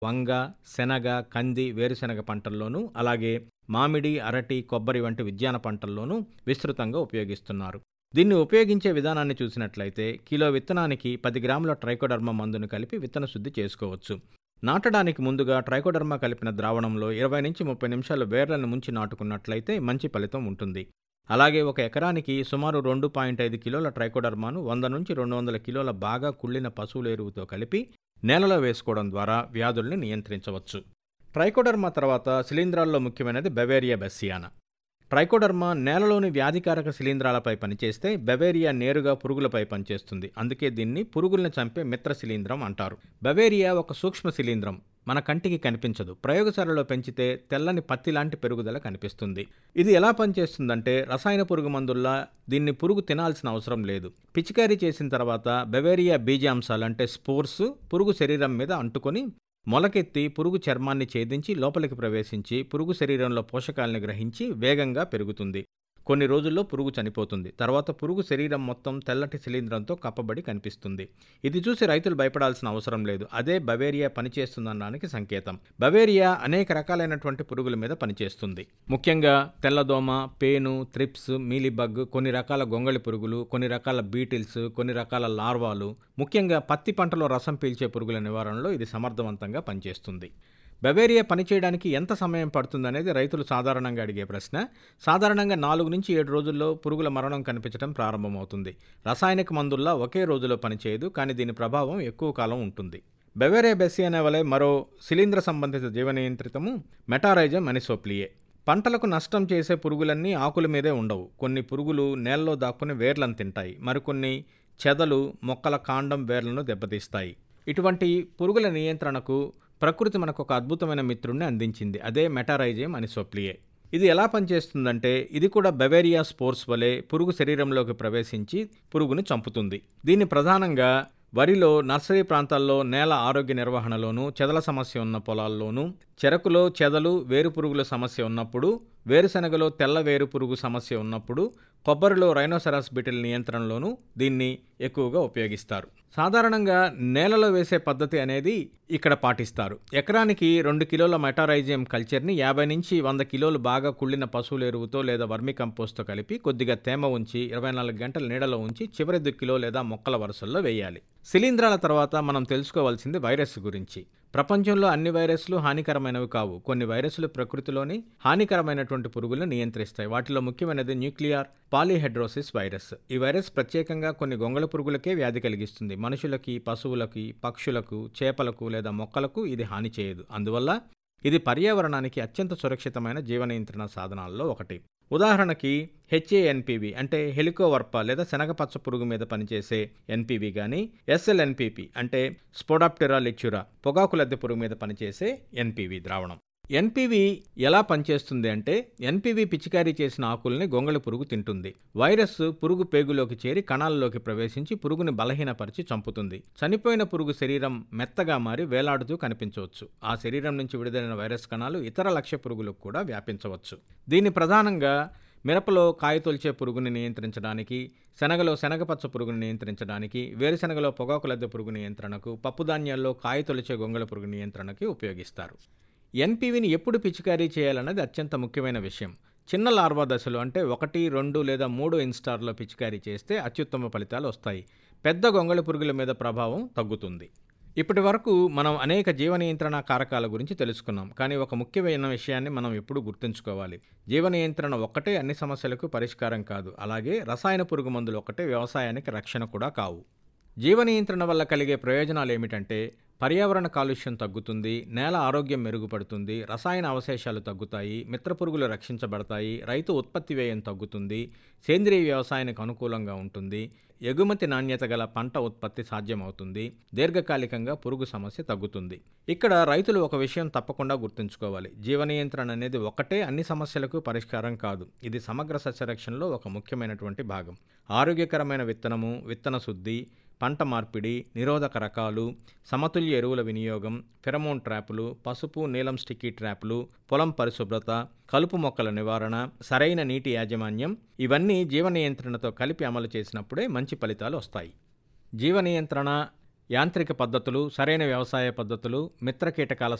వంగ, శనగ, కంది, వేరుశెనగ పంటల్లోనూ, అలాగే మామిడి, అరటి, కొబ్బరి వంటి ఉద్యాన పంటల్లోనూ విస్తృతంగా ఉపయోగిస్తున్నారు. దీన్ని ఉపయోగించే విధానాన్ని చూసినట్లయితే కిలో విత్తనానికి 10 గ్రాముల ట్రైకోడర్మా మందును కలిపి విత్తన శుద్ధి చేసుకోవచ్చు. నాటడానికి ముందుగా ట్రైకోడర్మా కలిపిన ద్రావణంలో 20-30 నిమిషాలు వేర్లను ముంచి నాటుకున్నట్లయితే మంచి ఫలితం ఉంటుంది. అలాగే ఒక ఎకరానికి సుమారు 2.5 కిలోల ట్రైకోడర్మాను 100-200 కిలోల బాగా కుళ్ళిన పశువుల ఎరువుతో కలిపి నేలలో వేసుకోవడం ద్వారా వ్యాధుల్ని నియంత్రించవచ్చు. ట్రైకోడర్మా తర్వాత శిలీంధ్రాల్లో ముఖ్యమైనది బెవేరియా బెస్సియానా. ట్రైకోడర్మా నేలలోని వ్యాధికారక శిలీంధ్రాలపై పనిచేస్తే బెవేరియా నేరుగా పురుగులపై పనిచేస్తుంది. అందుకే దీన్ని పురుగుల్ని చంపే మిత్ర శిలీంధ్రం అంటారు. బెవేరియా ఒక సూక్ష్మ శిలీంధ్రం. మన కంటికి కనిపించదు. ప్రయోగశాలలో పెంచితే తెల్లని పత్తి లాంటి పెరుగుదల కనిపిస్తుంది. ఇది ఎలా పనిచేస్తుందంటే రసాయన పురుగు మందుల్లా దీన్ని పురుగు తినాల్సిన అవసరం లేదు. పిచికారీ చేసిన తర్వాత బెవేరియా బీజాంశాలు అంటే స్పోర్స్ పురుగు శరీరం మీద అంటుకొని మొలకెత్తి పురుగు చర్మాన్ని ఛేదించి లోపలికి ప్రవేశించి పురుగు శరీరంలో పోషకాల్ని గ్రహించి వేగంగా పెరుగుతుంది. కొన్ని రోజుల్లో పురుగు చనిపోతుంది. తర్వాత పురుగు శరీరం మొత్తం తెల్లటి శిలీంధ్రంతో కప్పబడి కనిపిస్తుంది. ఇది చూసి రైతులు భయపడాల్సిన అవసరం లేదు. అదే బవేరియా పనిచేస్తుందనడానికి సంకేతం. బవేరియా అనేక రకాలైనటువంటి పురుగుల మీద పనిచేస్తుంది. ముఖ్యంగా తెల్లదోమ, పేను, త్రిప్స్, మీలీబగ్, కొన్ని రకాల గొంగళి పురుగులు, కొన్ని రకాల బీటిల్స్, కొన్ని రకాల లార్వాలు, ముఖ్యంగా పత్తి పంటలో రసం పీల్చే పురుగుల నివారణలో ఇది సమర్థవంతంగా పనిచేస్తుంది. బవేరియా పనిచేయడానికి ఎంత సమయం పడుతుందనేది రైతులు సాధారణంగా అడిగే ప్రశ్న. సాధారణంగా 4-7 రోజుల్లో పురుగుల మరణం కనిపించడం ప్రారంభమవుతుంది. రసాయనిక మందుల్లా ఒకే రోజులో పనిచేయదు. కానీ దీని ప్రభావం ఎక్కువ కాలం ఉంటుంది. బెవేరియా బెస్సియానా వలె మరో శిలీంధ్ర సంబంధిత జీవ నియంత్రితము మెటారైజం అనిసోప్లియే. పంటలకు నష్టం చేసే పురుగులన్నీ ఆకుల మీదే ఉండవు. కొన్ని పురుగులు నేలలో దాక్కుని వేర్లను తింటాయి. మరికొన్ని చెదలు మొక్కల కాండం వేర్లను దెబ్బతీస్తాయి. ఇటువంటి పురుగుల నియంత్రణకు ప్రకృతి మనకొక అద్భుతమైన మిత్రుడిని అందించింది. అదే మెటారైజం అనిసోప్లియే. ఇది ఎలా పనిచేస్తుందంటే ఇది కూడా బెవేరియా స్పోర్స్ వలె పురుగు శరీరంలోకి ప్రవేశించి పురుగుని చంపుతుంది. దీన్ని ప్రధానంగా వరిలో, నర్సరీ ప్రాంతాల్లో నేల ఆరోగ్య నిర్వహణలోనూ, చెదల సమస్య ఉన్న పొలాల్లోనూ, చెరకులో చెదలు, వేరుపురుగుల సమస్య ఉన్నప్పుడు, వేరుశెనగలో తెల్ల వేరుపురుగు సమస్య ఉన్నప్పుడు, కొబ్బరిలో రైనోసెరస్ బీటిల్ నియంత్రణలోనూ దీన్ని ఎక్కువగా ఉపయోగిస్తారు. సాధారణంగా నేలలో వేసే పద్ధతి అనేది ఇక్కడ పాటిస్తారు. ఎకరానికి 2 కిలోల మెటారైజియం కల్చర్‌ని 50-100 కిలోలు బాగా కుళ్ళిన పశువుల ఎరువుతో లేదా వర్మీ కంపోస్ట్‌తో కలిపి కొద్దిగా తేమ ఉంచి 24 గంటలు నీడలో ఉంచి చివరి దుక్కిలో లేదా మొక్కల వరుసల్లో వేయాలి. శిలీంధ్రాల తర్వాత మనం తెలుసుకోవాల్సింది వైరస్ గురించి. ప్రపంచంలో అన్ని వైరస్లు హానికరమైనవి కావు. కొన్ని వైరస్లు ప్రకృతిలోని హానికరమైనటువంటి పురుగులను నియంత్రిస్తాయి. వాటిలో ముఖ్యమైనది న్యూక్లియర్ పాలీహెడ్రోసిస్ వైరస్. ఈ వైరస్ ప్రత్యేకంగా కొన్ని గొంగళి పురుగులకే వ్యాధి కలిగిస్తుంది. మనుషులకి, పశువులకి, పక్షులకు, చేపలకు లేదా మొక్కలకు ఇది హాని చేయదు. అందువల్ల ఇది పర్యావరణానికి అత్యంత సురక్షితమైన జీవ నియంత్రణ సాధనాల్లో ఒకటి. ఉదాహరణకి హెచ్ఏఎన్పివి అంటే హెలికోవర్ప లేదా శనగపచ్చ పురుగు మీద పనిచేసే ఎన్పివి గానీ, ఎస్ఎల్ఎన్పిపి అంటే స్పోడాప్టెరా లిచ్యురా పొగాకు లద్దె పురుగు మీద పనిచేసే ఎన్పివి ద్రావణం. ఎన్పివి ఎలా పనిచేస్తుంది అంటే ఎన్పివి పిచికారీ చేసిన ఆకుల్ని గొంగళి పురుగు తింటుంది. వైరస్ పురుగు పేగులోకి చేరి కణాల్లోకి ప్రవేశించి పురుగుని బలహీనపరిచి చంపుతుంది. చనిపోయిన పురుగు శరీరం మెత్తగా మారి వేలాడుతూ కనిపించవచ్చు. ఆ శరీరం నుంచి విడుదలైన వైరస్ కణాలు ఇతర లక్ష్య పురుగులకు కూడా వ్యాపించవచ్చు. దీన్ని ప్రధానంగా మిరపలో కాయతొలిచే పురుగుని నియంత్రించడానికి, శనగలో శనగపచ్చ పురుగుని నియంత్రించడానికి, వేరుశెనగలో పొగాకు లద్దె పురుగు నియంత్రణకు, పప్పుధాన్యాల్లో కాయతొలిచే గొంగళి పురుగు నియంత్రణకి ఉపయోగిస్తారు. ఎన్పివిని ఎప్పుడు పిచికారీ చేయాలన్నది అత్యంత ముఖ్యమైన విషయం. చిన్న లార్వా దశలో అంటే 1, 2 లేదా 3 ఇన్స్టార్లో పిచికారీ చేస్తే అత్యుత్తమ ఫలితాలు వస్తాయి. పెద్ద గొంగళి పురుగుల మీద ప్రభావం తగ్గుతుంది. ఇప్పటి వరకు మనం అనేక జీవ నియంత్రణ కారకాల గురించి తెలుసుకున్నాం. కానీ ఒక ముఖ్యమైన విషయాన్ని మనం ఎప్పుడూ గుర్తుంచుకోవాలి. జీవ నియంత్రణ ఒక్కటే అన్ని సమస్యలకు పరిష్కారం కాదు. అలాగే రసాయన పురుగు మందులు ఒక్కటే వ్యవసాయానికి రక్షణ కూడా కావు. జీవ నియంత్రణ వల్ల కలిగే ప్రయోజనాలేమిటంటే పర్యావరణ కాలుష్యం తగ్గుతుంది, నేల ఆరోగ్యం మెరుగుపడుతుంది, రసాయన అవశేషాలు తగ్గుతాయి, మిత్రపురుగులు రక్షించబడతాయి, రైతు ఉత్పత్తి వ్యయం తగ్గుతుంది, సేంద్రీయ వ్యవసాయానికి అనుకూలంగా ఉంటుంది, ఎగుమతి నాణ్యత గల పంట ఉత్పత్తి సాధ్యమవుతుంది, దీర్ఘకాలికంగా పురుగు సమస్య తగ్గుతుంది. ఇక్కడ రైతులు ఒక విషయం తప్పకుండా గుర్తుంచుకోవాలి. జీవ నియంత్రణ అనేది ఒక్కటే అన్ని సమస్యలకు పరిష్కారం కాదు. ఇది సమగ్ర సస్యరక్షణలో ఒక ముఖ్యమైనటువంటి భాగం. ఆరోగ్యకరమైన విత్తనము, విత్తన శుద్ధి, పంట మార్పిడి, నిరోధక రకాలు, సమతుల్య ఎరువుల వినియోగం, ఫెరమోన్ ట్రాపులు, పసుపు, నీలం స్టిక్కీ ట్రాపులు, పొలం పరిశుభ్రత, కలుపు మొక్కల నివారణ, సరైన నీటి యాజమాన్యం ఇవన్నీ జీవ నియంత్రణతో కలిపి అమలు చేసినప్పుడే మంచి ఫలితాలు వస్తాయి. జీవ నియంత్రణ, యాంత్రిక పద్ధతులు, సరైన వ్యవసాయ పద్ధతులు, మిత్ర కీటకాల